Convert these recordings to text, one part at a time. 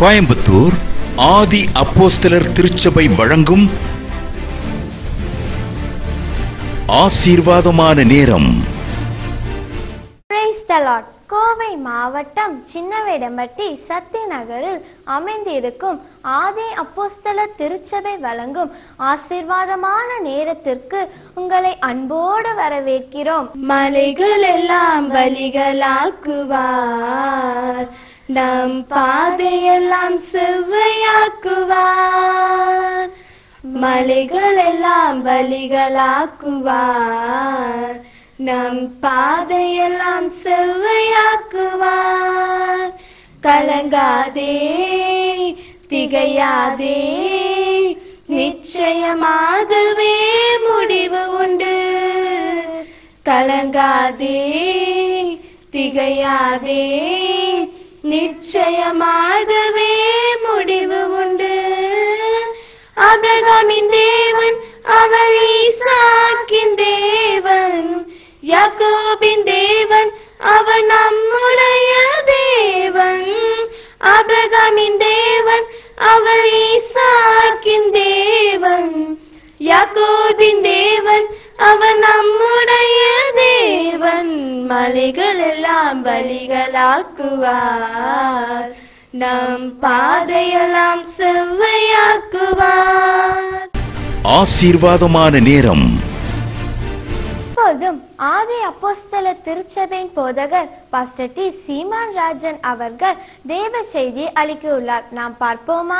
கோயம்புத்தூர் ஆதி அப்போஸ்தலர் திருச்சபை வழங்கும் ஆசீர்வாதமான நேரம் பிரைஸ் த லார்ட் கோவை மாவட்டம் சின்னவேடம்பட்டி சத்தி நகரில் அமைந்திருக்கும் ஆதி அப்போஸ்தல திருச்சபை வழங்கும் ஆசீர்வாதமான நேரத்திற்கு உங்களை அன்போடு வரவேற்கிறோம் மலைகள் எல்லாம் வழிகளாக்குவார் நம் பாதையெல்லாம் செவ்வையாக்குவார் மலைகள் எல்லாம் வழிகளாக்குவார் நம் பாதையெல்லாம் செவ்வையாக்குவார் கலங்காதே திகையாதே நிச்சயமாகவே முடிவு உண்டு கலங்காதே திகையாதே நிச்சயமாகவே முடிவு உண்டு அபிரகாமின் தேவன் அவர் ஈசாக்கின் தேவன் யாக்கோபின் தேவன் அவர் நம்முடைய தேவன் அபிரகாமின் தேவன் அவர் ஈசாக்கின் தேவன் யாக்கோபின் தேவன் அவன் நம்முடைய தேவன் மலைகள் எல்லாம் பலிகளாக்குவார் நம் பாதையெல்லாம் செவ்வையாக்குவார் ஆசீர்வாதமான நேரம் இப்போதும் ஆதி அப்போஸ்தல திருச்சபையின் போதகர் பாஸ்டர் டி சீமான் ராஜன் அவர்கள் தேவ செய்தி அளிக்க உள்ளார் நாம் பார்ப்போமா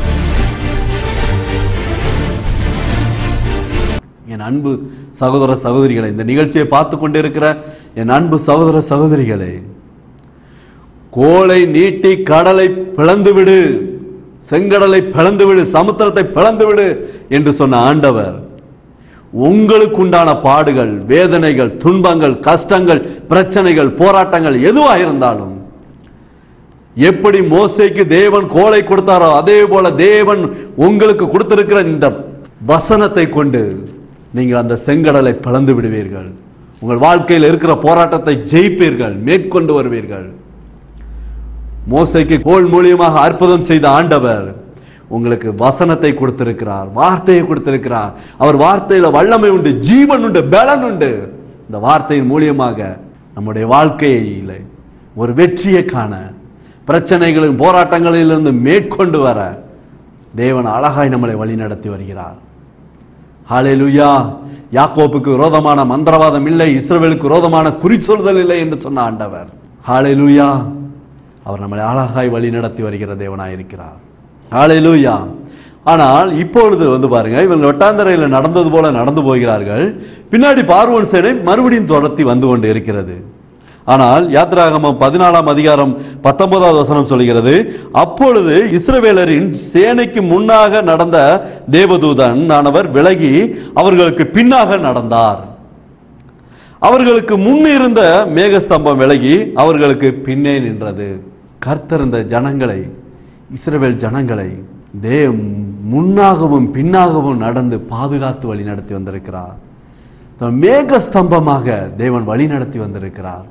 என் அன்பு சகோதர சகோதரிகளே இந்த நிகழ்ச்சியை பார்த்து கொண்டிருக்கிற என் அன்பு சகோதர சகோதரிகளே கோலை நீட்டி கடலை பிளந்து விடு செங்கடலை பிளந்து விடு சமுத்திரத்தை பிளந்து விடு என்று சொன்ன ஆண்டவர் உங்களுக்கு உண்டான பாடுகள் வேதனைகள் துன்பங்கள் கஷ்டங்கள் பிரச்சனைகள் போராட்டங்கள் எதுவாக இருந்தாலும் எப்படி மோசைக்கு தேவன் கோலை கொடுத்தாரோ அதே போல தேவன் உங்களுக்கு கொடுத்திருக்கிற இந்த வசனத்தை கொண்டு நீங்கள் அந்த செங்கடலை பிளந்து விடுவீர்கள் உங்கள் வாழ்க்கையில் இருக்கிற போராட்டத்தை ஜெயிப்பீர்கள் மேற்கொண்டு வருவீர்கள் மோசைக்கு கோல் மூலியமாக அற்புதம் செய்த ஆண்டவர் உங்களுக்கு வசனத்தை கொடுத்திருக்கிறார் வார்த்தையை கொடுத்திருக்கிறார் அவர் வார்த்தையில வல்லமை உண்டு ஜீவன் உண்டு பலன் உண்டு இந்த வார்த்தையின் மூலியமாக நம்முடைய வாழ்க்கையில ஒரு வெற்றியை காண பிரச்சனைகளின் போராட்டங்களிலிருந்து மேற்கொண்டு வர தேவன் அழகாய் நம்மளை வழிநடத்தி வருகிறார் ஹalleluya யாக்கோப்புக்கு விரோதமான மந்திரவாதம் இல்லை இஸ்ரவேலுக்கு விரோதமான குறிச்சொல்தல் இல்லை என்று சொன்ன ஆண்டவர் ஹalleluya அவர் நம்மளை அழகாய் வழி நடத்தி வருகிற தேவனாய் இருக்கிறார் ஹalleluya ஆனால் இப்பொழுது வந்து பாருங்க இவங்க ஒட்டாந்தரையில் நடந்தது போல நடந்து போகிறார்கள் பின்னாடி பார்வோன் சேனை மறுபடியும் துரத்தி வந்து கொண்டு இருக்கிறது ஆனால் யாத்ராகமம் பதினாலாம் அதிகாரம் பத்தொன்பதாவது வசனம் சொல்கிறது அப்பொழுது இஸ்ரவேலரின் சேனைக்கு முன்னாக நடந்த தேவதூதன் ஆனவர் விலகி அவர்களுக்கு பின்னாக நடந்தார் அவர்களுக்கு முன் இருந்த மேகஸ்தம்பம் விலகி அவர்களுக்கு பின்னே நின்றது கர்த்தர் இந்த ஜனங்களை இஸ்ரவேல் ஜனங்களை தே முன்னாகவும் பின்னாகவும் நடந்து பாதுகாத்து வழி நடத்தி வந்திருக்கிறார் மேகஸ்தம்பமாக தேவன் வழி நடத்தி வந்திருக்கிறார்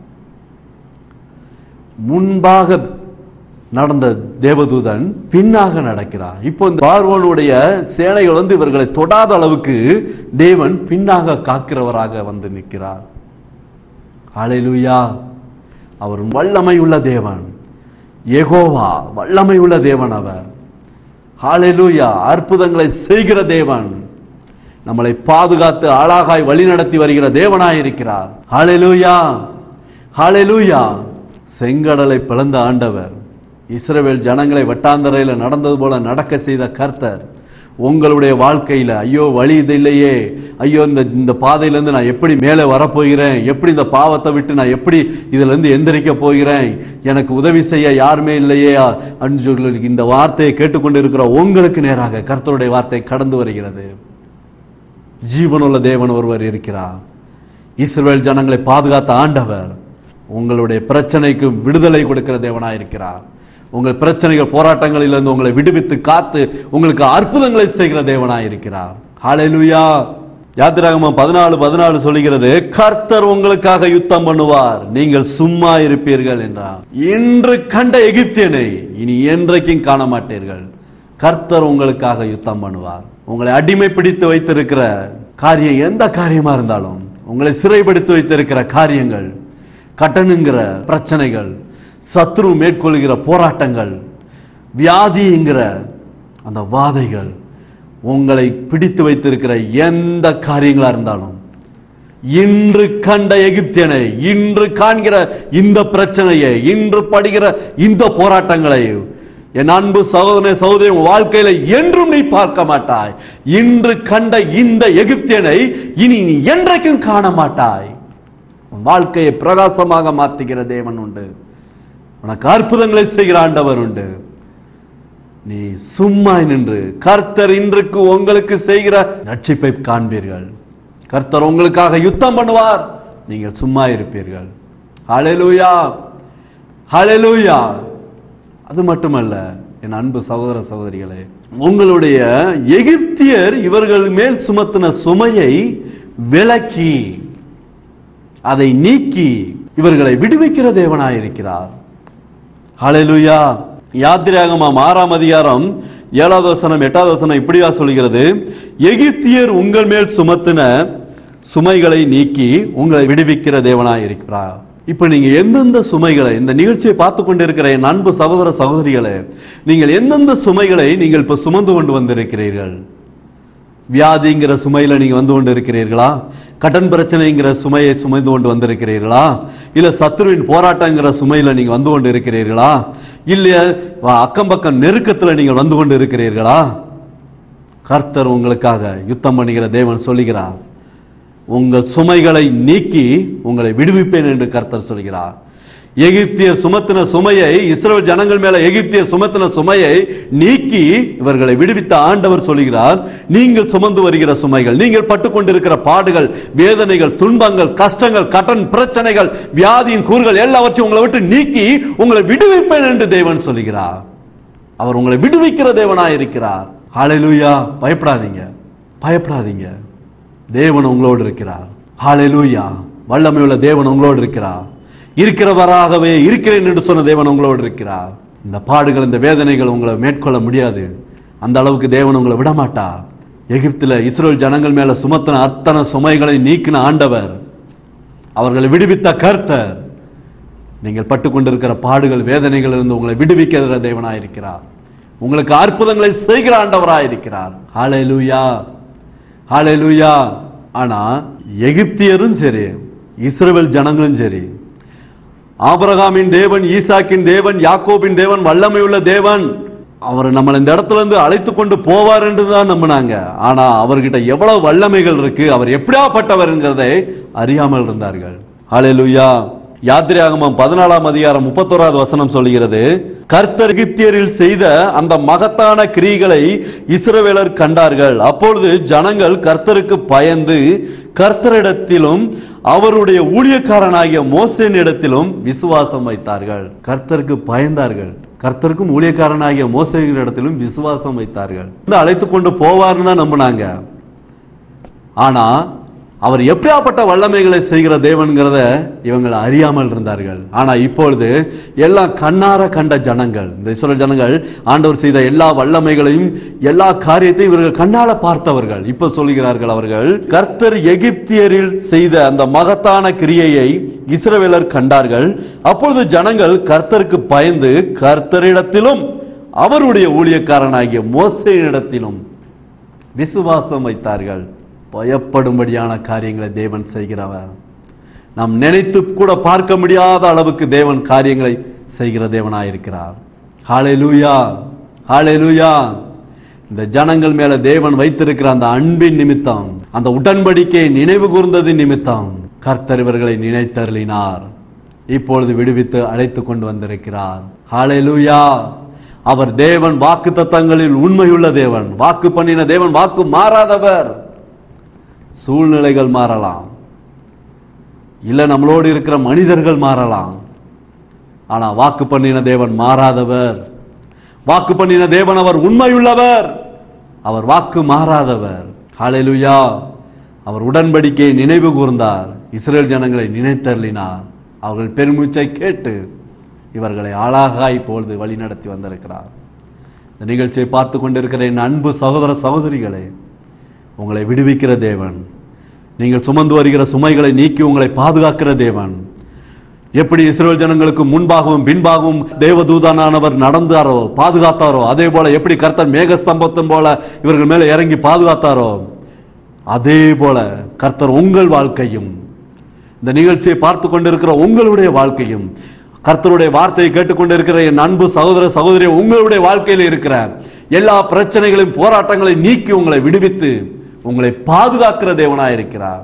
முன்பாக நடந்த தேவதூதன் பின்னாக நடக்கிறார் இப்போ இந்த பார்வோனுடைய சேனைகள் வந்து இவர்களை தொடாத அளவுக்கு தேவன் பின்னாக காக்கிறவராக வந்து நிற்கிறார் ஹalleluya அவர் வல்லமை உள்ள தேவன் எகோவா வல்லமை உள்ள தேவன் அவர் ஹalleluya அற்புதங்களை செய்கிற தேவன் நம்மளை பாதுகாத்து அழகாய் வழிநடத்தி வருகிற தேவனாய் இருக்கிறார் ஹalleluya ஹalleluya செங்கடலை பிளந்த ஆண்டவர் இஸ்ரவேல் ஜனங்களை வட்டாந்தரையில் நடந்தது போல நடக்க செய்த கர்த்தர் உங்களுடைய வாழ்க்கையில ஐயோ வழி இது இல்லையே ஐயோ இந்த இந்த பாதையிலேருந்து நான் எப்படி மேலே வரப்போகிறேன் எப்படி இந்த பாவத்தை விட்டு நான் எப்படி இதுல இருந்து எந்திரிக்க போகிறேன் எனக்கு உதவி செய்ய யாருமே இல்லையே அப்படின்னு சொல்லி இந்த வார்த்தையை கேட்டுக்கொண்டு இருக்கிற உங்களுக்கு நேராக கர்த்தருடைய வார்த்தை கடந்து வருகிறது ஜீவனுள்ள தேவன் ஒருவர் இருக்கிறார் இஸ்ரவேல் ஜனங்களை பாதுகாத்த ஆண்டவர் உங்களுடைய பிரச்சனைக்கு விடுதலை கொடுக்கிற தேவனாய் இருக்கிறார் உங்கள் பிரச்சனைகள் போராட்டங்களிலிருந்து உங்களை விடுவித்து காத்து உங்களுக்கு அற்புதங்களை செய்கிற தேவனாய் இருக்கிறார் ஹalleluya யாத்திராகமம் பதினாலு பதினாலு சொல்லுகிறது கர்த்தர் உங்களுக்காக யுத்தம் பண்ணுவார் நீங்கள் சும்மா இருப்பீர்கள் என்றார் இன்று கண்ட எகிப்தியனை இனி என்றைக்கும் காண மாட்டீர்கள் கர்த்தர் உங்களுக்காக யுத்தம் பண்ணுவார் உங்களை அடிமை பிடித்து வைத்திருக்கிற காரியம் எந்த காரியமா இருந்தாலும் உங்களை சிறைப்படுத்தி வைத்திருக்கிற காரியங்கள் கட்டணுங்கிற பிரச்சனைகள் சத்ரு மேற்கொள்கிற போராட்டங்கள் வியாதிங்கிற அந்த வாதைகள் உங்களை பிடித்து வைத்திருக்கிற எந்த காரியங்களா இருந்தாலும் இன்று கண்ட எகிப்தியனை இன்று காண்கிற இந்த பிரச்சனையை இன்று படுகிற இந்த போராட்டங்களை என் அன்பு சகோதரனை சகோதரி உன் வாழ்க்கையில என்றும் நீ பார்க்க மாட்டாய் இன்று கண்ட இந்த எகிப்தியனை இனி நீ என்றைக்கும் காண மாட்டாய் உன் வாழ்க்கையை பிரகாசமாக மாத்துகிற தேவன் உண்டு உனக்கு அற்புதங்களை செய்கிற ஆண்டவர் உண்டு நீ சும்மா நின்று கர்த்தர் இன்றுக்கு உங்களுக்கு செய்கிற ரட்சிப்பை காண்பீர்கள் கர்த்தர் உங்களுக்காக யுத்தம் பண்ணுவார் நீங்கள் சும்மா இருப்பீர்கள் ஹalleluya ஹalleluya அது மட்டுமல்ல என் அன்பு சகோதர சகோதரிகளே உங்களுடைய எகிப்தியர் இவர்கள் மேல் சுமத்தின சுமையை விலக்கி அதை நீக்கி இவர்களை விடுவிக்கிற தேவனாயிருக்கிறார் ஹalleluya யாத்திராகமம் ஆறாம் அதிகாரம் ஏழாவது வசனம் எட்டாவது வசனம் இப்படியா சொல்கிறது எகிப்தியர் உங்கள் மேல் சுமத்தின சுமைகளை நீக்கி உங்களை விடுவிக்கிற தேவனாய் இருக்கிறார் இப்ப நீங்க எந்தெந்த சுமைகளை இந்த நிகழ்ச்சியை பார்த்து கொண்டிருக்கிற என் அன்பு சகோதர சகோதரிகளே நீங்கள் எந்தெந்த சுமைகளை நீங்கள் இப்ப சுமந்து கொண்டு வந்திருக்கிறீர்கள் வியாதிங்கிற சுமையில நீங்க வந்து கொண்டு இருக்கிறீர்களா கடன் பிரச்சனைங்கிற சுமையை சுமைந்து கொண்டு வந்திருக்கிறீர்களா இல்ல சத்ருவின் போராட்டங்கிற சுமையில நீங்க வந்து கொண்டு இருக்கிறீர்களா இல்ல அக்கம் பக்கம் நெருக்கத்துல நீங்கள் வந்து கொண்டு இருக்கிறீர்களா கர்த்தர் உங்களுக்காக யுத்தம் பண்ணுகிற தேவன் சொல்லுகிறார் உங்கள் சுமைகளை நீக்கி உங்களை விடுவிப்பேன் என்று கர்த்தர் சொல்கிறார் எகிப்தியர் சுமத்தின சுமையை இஸ்ரவேல் ஜனங்கள் மேல எகிப்தியர் சுமத்தின சுமையை நீக்கி இவர்களை விடுவித்த ஆண்டவர் சொல்கிறார் நீங்கள் சுமந்து வருகிற சுமைகள் நீங்கள் பட்டுக்கொண்டிருக்கிற பாடுகள் வேதனைகள் துன்பங்கள் கஷ்டங்கள் கடன் பிரச்சனைகள் வியாதியின் கூறுகள் எல்லாவற்றையும் உங்களை விட்டு நீக்கி உங்களை விடுவிப்பேன் என்று தேவன் சொல்கிறார் அவர் உங்களை விடுவிக்கிற தேவனாய் இருக்கிறார் ஹalleluya பயப்படாதீங்க பயப்படாதீங்க தேவன் உங்களோடு இருக்கிறார் ஹalleluya வல்லமையுள்ள தேவன் உங்களோடு இருக்கிறார் இருக்கிறவராகவே இருக்கிறேன் என்று சொன்ன தேவன் உங்களோடு இருக்கிறார் இந்த பாடுகள் இந்த வேதனைகள் உங்களை மேற்கொள்ள முடியாது அந்த அளவுக்கு தேவன் உங்களை விடமாட்டா எகிப்தில் இஸ்ரேல் ஜனங்கள் மேல சுமத்தின அத்தனை சுமைகளை நீக்கின ஆண்டவர் அவர்களை விடுவித்த கர்த்தர் நீங்கள் பட்டுக்கொண்டிருக்கிற பாடுகள் வேதனைகள் இருந்து உங்களை விடுவிக்கிற தேவனாயிருக்கிறார் உங்களுக்கு அற்புதங்களை செய்கிற ஆண்டவராயிருக்கிறார் ஹalleluya ஹalleluya ஆனா எகிப்தியரும் சரி இஸ்ரவேல் ஜனங்களும் சரி ஆபிரகாமின் தேவன் ஈசாக்கின் தேவன் யாக்கோபின் தேவன் வல்லமையுள்ள தேவன் அவர் நம்மளை இந்த இடத்துல இருந்து அழைத்து கொண்டு போவார் என்று தான் நம்பினாங்க ஆனா அவர்கிட்ட எவ்வளவு வல்லமைகள் இருக்கு அவர் எப்படியாப்பட்டவர்ங்கிறதை அறியாமல் இருந்தார்கள் ஹalleluya யாத்திரையாகமம் பதினாலாம் அதிகாரம் முப்பத்தோராவது வசனம் சொல்கிறது கர்த்தர் எகிப்தியரில் செய்த அந்த மகத்தான கிரிகளை இஸ்ரவேலர் கண்டார்கள் அப்பொழுது ஜனங்கள் கர்த்தருக்கு பயந்து கர்த்தரிடத்திலும் அவருடைய ஊழியக்காரனாகிய மோசேன் இடத்திலும் விசுவாசம் வைத்தார்கள் கர்த்தருக்கு பயந்தார்கள் கர்த்தருக்கும் ஊழியக்காரனாகிய மோசேன் இடத்திலும் விசுவாசம் வைத்தார்கள் வந்து அழைத்து கொண்டு போவார்னு தான் நம்பினாங்க ஆனா அவர் எப்படியாப்பட்ட வல்லமைகளை செய்கிற தேவன்கிறத இவங்க அறியாமல் இருந்தார்கள் ஆனா இப்பொழுது எல்லாம் கண்ணார கண்ட ஜனங்கள் இந்த இஸ்ரவேல் ஜனங்கள் ஆண்டவர் செய்த எல்லா வல்லமைகளையும் எல்லா காரியத்தையும் இவர்கள் கண்ணால பார்த்தவர்கள் இப்ப சொல்கிறார்கள் அவர்கள் கர்த்தர் எகிப்தியரில் செய்த அந்த மகத்தான கிரியையை இஸ்ரவேலர் கண்டார்கள் அப்பொழுது ஜனங்கள் கர்த்தருக்கு பயந்து கர்த்தரிடத்திலும் அவருடைய ஊழியக்காரனாகிய மோசையிடத்திலும் விசுவாசம் வைத்தார்கள் பயப்படும்படியான காரியங்களை தேவன் செய்கிறவர் நாம் நினைத்து கூட பார்க்க முடியாத அளவுக்கு தேவன் காரியங்களை செய்கிற தேவனாயிருக்கிறார் ஹalleluya ஹalleluya இந்த ஜனங்கள் மேல தேவன் வைத்திருக்கிற அந்த அன்பின் நிமித்தம் அந்த உடன்படிக்கை நினைவு கூர்ந்தது நிமித்தம் கர்த்தர் இவர்களை நினைத்தருளினார் இப்பொழுது விடுவித்து அழைத்து கொண்டு வந்திருக்கிறார் ஹalleluya அவர் தேவன் வாக்கு தத்தங்களில் உண்மையுள்ள தேவன் வாக்கு பண்ணின தேவன் வாக்கு மாறாதவர் சூழ்நிலைகள் மாறலாம் இல்ல நம்மளோடு இருக்கிற மனிதர்கள் மாறலாம் ஆனா வாக்கு பண்ணின தேவன் மாறாதவர் வாக்கு பண்ணின தேவன் அவர் உண்மையுள்ளவர் அவர் வாக்கு மாறாதவர் ஹalleluya அவர் உடன்படிக்கையை நினைவு கூர்ந்தார் இஸ்ரேல் ஜனங்களை நினைத்தருளினார் அவர்கள் பெருமூச்சை கேட்டு இவர்களை அழகாய் பொழுது வழிநடத்தி வந்திருக்கிறார் இந்த நிகழ்ச்சியை பார்த்து கொண்டிருக்கிற என் அன்பு சகோதர சகோதரிகளே உங்களை விடுவிக்கிற தேவன் நீங்கள் சுமந்து வருகிற சுமைகளை நீக்கி உங்களை பாதுகாக்கிற தேவன் எப்படி இஸ்ரேல் ஜனங்களுக்கு முன்பாகவும் பின்பாகவும் தேவதூதனானவர் நடந்தாரோ பாதுகாத்தாரோ அதே போல எப்படி கர்த்தர் மேகஸ்தம்பத்தின் போல இவர்கள் மேல இறங்கி பாதுகாத்தாரோ அதே போல கர்த்தர் உங்கள் வாழ்க்கையும் இந்த நிகழ்ச்சியை பார்த்து கொண்டிருக்கிற உங்களுடைய வாழ்க்கையும் கர்த்தருடைய வார்த்தையை கேட்டுக்கொண்டிருக்கிற என் அன்பு சகோதர சகோதரி உங்களுடைய வாழ்க்கையில் இருக்கிற எல்லா பிரச்சனைகளையும் போராட்டங்களையும் நீக்கி உங்களை விடுவித்து உங்களை பாதுகாக்கிற தேவனாயிருக்கிறார்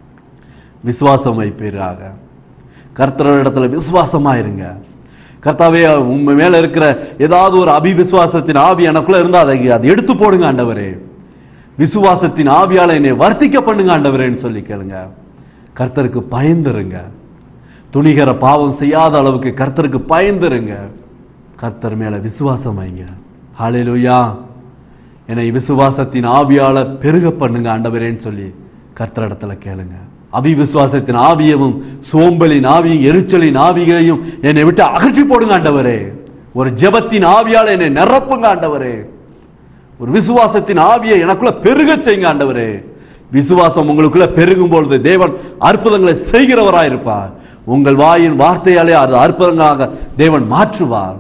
விசுவாசம் வைப்பீராக கர்த்தரோட இடத்துல விசுவாசமா இருங்க கர்த்தாவே உங்க மேல இருக்கிற ஏதாவது ஒரு அபிவிசுவாசத்தின் ஆவி எனக்குள்ள இருந்தா அதை அதை எடுத்து போடுங்க ஆண்டவரே விசுவாசத்தின் ஆவியால என்னை வர்த்திக்க பண்ணுங்க ஆண்டவரேன்னு சொல்லி கேளுங்க கர்த்தருக்கு பயந்துருங்க துணிகர பாவம் செய்யாத அளவுக்கு கர்த்தருக்கு பயந்துருங்க கர்த்தர் மேல விசுவாசம் வைங்க ஹalleluya என்னை விசுவாசத்தின் ஆவியால பெருக பண்ணுங்க ஆண்டவரேன்னு சொல்லி கர்த்தரிடத்துல கேளுங்க அவிவிசுவாசத்தின் ஆவியவும் சோம்பலின் ஆவியும் எரிச்சலின் ஆவியையும் என்னை விட்டு அகற்றி போடுங்க ஆண்டவரே ஒரு ஜெபத்தின் ஆவியால என்னை நிரப்புங்க ஆண்டவரே ஒரு விசுவாசத்தின் ஆவியை எனக்குள்ள பெருக செய்யுங்க ஆண்டவரே விசுவாசம் உங்களுக்குள்ள பெருகும் பொழுது தேவன் அற்புதங்களை செய்கிறவராயிருப்பார் உங்கள் வாயின் வார்த்தையாலே அது அற்புதங்களாக தேவன் மாற்றுவார்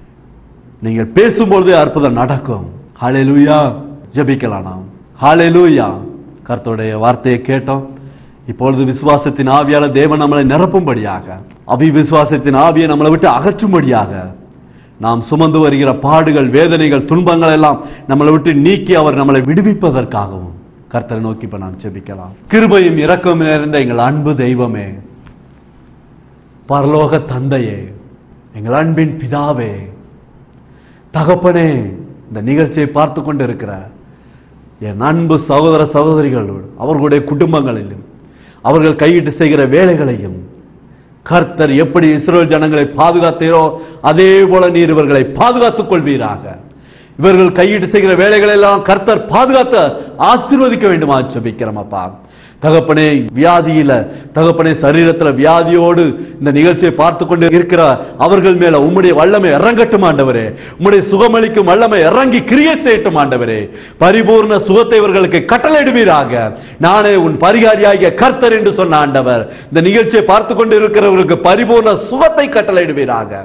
நீங்கள் பேசும்பொழுதே அற்புதம் நடக்கும் ஹalleluya ஜெபிக்கலாம் நாம் ஹalleluya கர்த்தருடைய வார்த்தையை கேட்டோம் இப்பொழுது விசுவாசத்தின் ஆவியால தேவன் நம்மளை நிரப்பும்படியாக அவி விசுவாசத்தின் ஆவியை நம்மளை விட்டு அகற்றும்படியாக நாம் சுமந்து வருகிற பாடுகள் வேதனைகள் துன்பங்கள் எல்லாம் நம்மளை விட்டு நீக்கி அவர் நம்மளை விடுவிப்பதற்காகவும் கர்த்தரை நோக்கி இப்ப நாம் ஜெபிக்கலாம் கிருபையும் இரக்கமும் நிறைந்த எங்கள் அன்பு தெய்வமே பரலோக தந்தையே எங்கள் அன்பின் பிதாவே தகப்பனே இந்த நிகழ்ச்சியை பார்த்து கொண்டு இருக்கிற என் அன்பு சகோதர சகோதரிகளோடு அவர்களுடைய குடும்பங்களிலும் அவர்கள் கையிட்டு செய்கிற வேலைகளையும் கர்த்தர் எப்படி இஸ்ரேல் ஜனங்களை பாதுகாத்தீரோ அதே போல நீர் இவர்களை பாதுகாத்துக் கொள்வீராக இவர்கள் கையிட்டு செய்கிற வேலைகளை எல்லாம் கர்த்தர் பாதுகாத்து ஆசீர்வதிக்க வேண்டுமா ஜெபிக்கிறோம் அப்பா தகப்பனே வியாதியில தகப்பனே சரீரத்துல வியாதியோடு இந்த நிகழ்ச்சியை பார்த்து கொண்டு இருக்கிற அவர்கள் மேல உம்முடைய வல்லமை இறங்கட்டும் ஆண்டவரே உம்முடைய சுகமளிக்கும் வல்லமை இறங்கி கிரியை செய்யட்டும் ஆண்டவரே பரிபூர்ண சுகத்தை இவர்களுக்கு கட்டளையிடுவீராக நானே உன் பரிகாரியாகிய கர்த்தர் என்று சொன்ன ஆண்டவர் இந்த நிகழ்ச்சியை பார்த்து கொண்டு இருக்கிறவர்களுக்கு பரிபூர்ண சுகத்தை கட்டளையிடுவீராக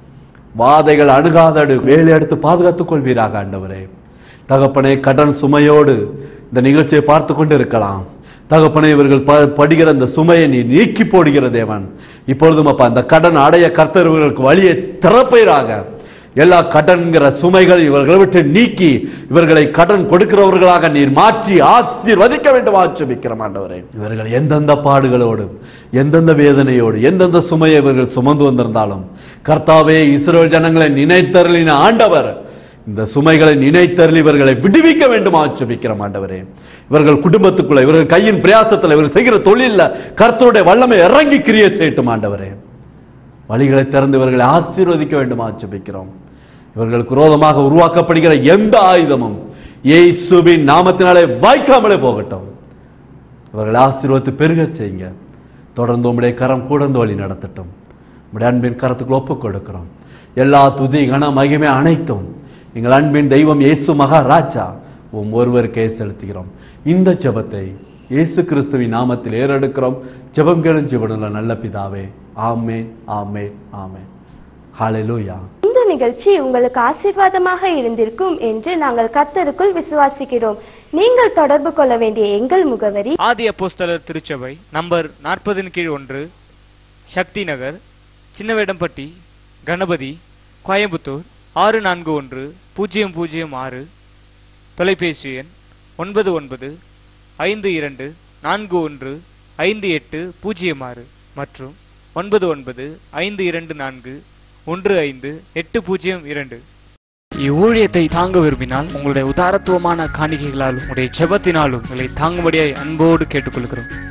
வாதைகள் அணுகாதடு வேலை எடுத்து பாதுகாத்துக் கொள்வீராக ஆண்டவரே தகப்பனே கடன் சுமையோடு இந்த நிகழ்ச்சியை பார்த்து கொண்டு இருக்கலாம் தகப்பனே இவர்கள் ப- படுகிற அந்த சுமையை நீ நீக்கி போடுகிற தேவன் இப்பொழுதும் அப்பா அந்த கடன் அடைய கர்த்தர் இவர்களுக்கு வழியை திறப்பீராக எல்லா கடன்கிற சுமைகள் இவர்களை விட்டு நீக்கி இவர்களை கடன் கொடுக்கிறவர்களாக நீர் மாற்றி ஆசீர்வதிக்க வேண்டும் ஆட்சேபிக்கிறோம் ஆண்டவரே இவர்கள் எந்தெந்த பாடுகளோடு எந்தெந்த வேதனையோடு எந்தெந்த சுமையை இவர்கள் சுமந்து வந்திருந்தாலும் கர்த்தாவே இஸ்ரேல் ஜனங்களை நினைத்தருளின ஆண்டவர் இந்த சுமைகளை நினைத்தருளி இவர்களை விடுவிக்க வேண்டும் ஆட்சேபிக்கிறோம் ஆண்டவரே இவர்கள் குடும்பத்துக்குள்ள இவர்கள் கையின் பிரயாசத்தில் இவர்கள் செய்கிற தொழில்ல கர்த்தருடைய வல்லமை இறங்கி கிரியை செய்யட்டும் ஆண்டவரே வழிகளை திறந்து இவர்களை ஆசீர்வதிக்க வேண்டுமா ஜெபிக்கிறோம் இவர்களுக்கு விரோதமாக உருவாக்கப்படுகிற எந்த ஆயுதமும் இயேசுவின் நாமத்தினாலே வாய்க்காமலே போகட்டும் இவர்களை ஆசீர்வதித்து பெருகச் செய்யுங்க தொடர்ந்து உம்முடைய கரம் கூடந்து வழி நடத்தட்டும் உம்முடைய அன்பின் கரத்துக்கு ஒப்புக் கொடுக்கிறோம் எல்லா துதி கன மகிமை அனைத்தும் எங்கள் அன்பின் தெய்வம் இயேசு மகாராஜா உம் ஒருவருக்கே செலுத்துகிறோம் இந்த ஜெபத்தை இயேசு கிறிஸ்துவின் நாமத்தில் ஏறெடுக்கிறோம் ஜெபம் கேளும் ஜெபனுள்ள நல்ல பிதாவே ஆமேன் ஆமேன் ஆமேன் ஹalleluya இந்த நிகழ்ச்சி உங்களுக்கு ஆசீர்வாதமாக இருந்திருக்கும் என்று நாங்கள் கர்த்தருக்குள் விசுவாசிக்கிறோம் நீங்கள் தொடர்பு கொள்ள வேண்டிய எங்கள் முகவரி ஆதி அப்போஸ்தலர் திருச்சபை நம்பர் நாற்பதின் கீழ் ஒன்று சக்தி நகர் சின்னவேடம்பட்டி கணபதி கோயம்புத்தூர் ஆறு நான்கு ஒன்று பூஜ்ஜியம் பூஜ்ஜியம் ஆறு தொலைபேசி எண் ஒன்பது ஒன்பது ஐந்து இரண்டு நான்கு ஒன்று ஐந்து எட்டு பூஜ்ஜியம் ஆறு மற்றும் ஒன்பது ஒன்பது ஐந்து இரண்டு நான்கு ஒன்று ஐந்து எட்டு பூஜ்ஜியம் இரண்டு இவ்வூழியத்தை தாங்க விரும்பினால் உங்களுடைய உதாரத்துவமான காணிக்கைகளாலும் உங்களுடைய ஜெபத்தினாலும் உங்களை தாங்கும்படியாய் அன்போடு கேட்டுக்கொள்கிறோம்